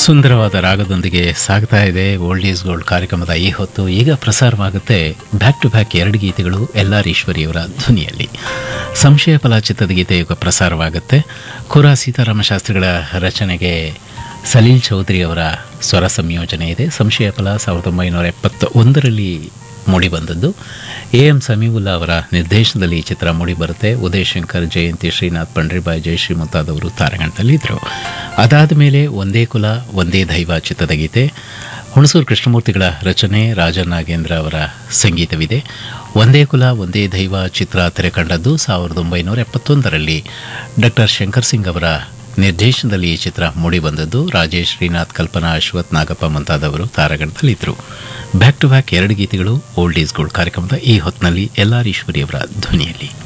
ಸುಂದರವಾದ ರಾಗದೊಂದಿಗೆ ಸಾಗ್ತಾ ಇದೆ ಓಲ್ಡ್ ಈಸ್ ಗೋಲ್ಡ್ ಕಾರ್ಯಕ್ರಮದ ಈ ಹೊತ್ತು ಈಗ ಪ್ರಸಾರವಾಗುತ್ತೆ ಬ್ಯಾಕ್ ಟು ಬ್ಯಾಕ್ ಎರಡು ಗೀತೆಗಳು ಎಲ್ ಆರ್ ಈಶ್ವರಿಯವರ ಧ್ವನಿಯಲ್ಲಿ ಸಂಶಯ ಫಲ ಚಿತ್ರದ ಗೀತೆ ಈಗ ಪ್ರಸಾರವಾಗುತ್ತೆ ಕುರಾ ಸೀತಾರಾಮ ಶಾಸ್ತ್ರಿಗಳ ರಚನೆಗೆ ಸಲೀಲ್ ಚೌಧರಿ ಅವರ ಸ್ವರ ಸಂಯೋಜನೆ ಇದೆ ಸಂಶಯ ಫಲ ಸಾವಿರದ ಒಂಬೈನೂರ ಎಪ್ಪತ್ತ ಒಂದರಲ್ಲಿ ಮೂಡಿಬಂದದ್ದು ಎ ಎಂ ಸಮೀವುಲ್ಲಾ ಅವರ ನಿರ್ದೇಶನದಲ್ಲಿ ಈ ಚಿತ್ರ ಮೂಡಿಬರುತ್ತೆ ಉದಯ್ ಶಂಕರ್ ಜಯಂತಿ ಶ್ರೀನಾಥ್ ಪಂಡ್ರಿಬಾಯ್ ಜಯಶ್ರೀ ಮುಂತಾದವರು ತಾರಗಣದಲ್ಲಿದ್ದರು ಅದಾದ ಮೇಲೆ ಒಂದೇ ಕುಲ ಒಂದೇ ದೈವ ಚಿತ್ರದ ಗೀತೆ ಹುಣಸೂರು ಕೃಷ್ಣಮೂರ್ತಿಗಳ ರಚನೆ ರಾಜ ನಾಗೇಂದ್ರ ಅವರ ಸಂಗೀತವಿದೆ ಒಂದೇ ಕುಲ ಒಂದೇ ದೈವ ಚಿತ್ರ ತೆರೆಕಂಡದ್ದು ಸಾವಿರದ ಒಂಬೈನೂರ ಎಪ್ಪತ್ತೊಂದರಲ್ಲಿ ಡಾಕ್ಟರ್ ಶಂಕರ್ ಸಿಂಗ್ ಅವರ ನಿರ್ದೇಶನದಲ್ಲಿ ಈ ಚಿತ್ರ ಮೂಡಿಬಂದದ್ದು ರಾಜೇಶ್ ಶ್ರೀನಾಥ್ ಕಲ್ಪನಾ ಅಶ್ವಥ್ ನಾಗಪ್ಪ ಮುಂತಾದವರು ತಾರಗಣದಲ್ಲಿದ್ದರು ಬ್ಯಾಕ್ ಟು ಬ್ಯಾಕ್ ಎರಡು ಗೀತೆಗಳು ಓಲ್ಡ್ ಈಸ್ ಗೋಲ್ಡ್ ಕಾರ್ಯಕ್ರಮದ ಈ ಹೊತ್ತಿನಲ್ಲಿ ಎಲ್ ಆರ್ ಈಶ್ವರಿ ಅವರ ಧ್ವನಿಯಲ್ಲಿ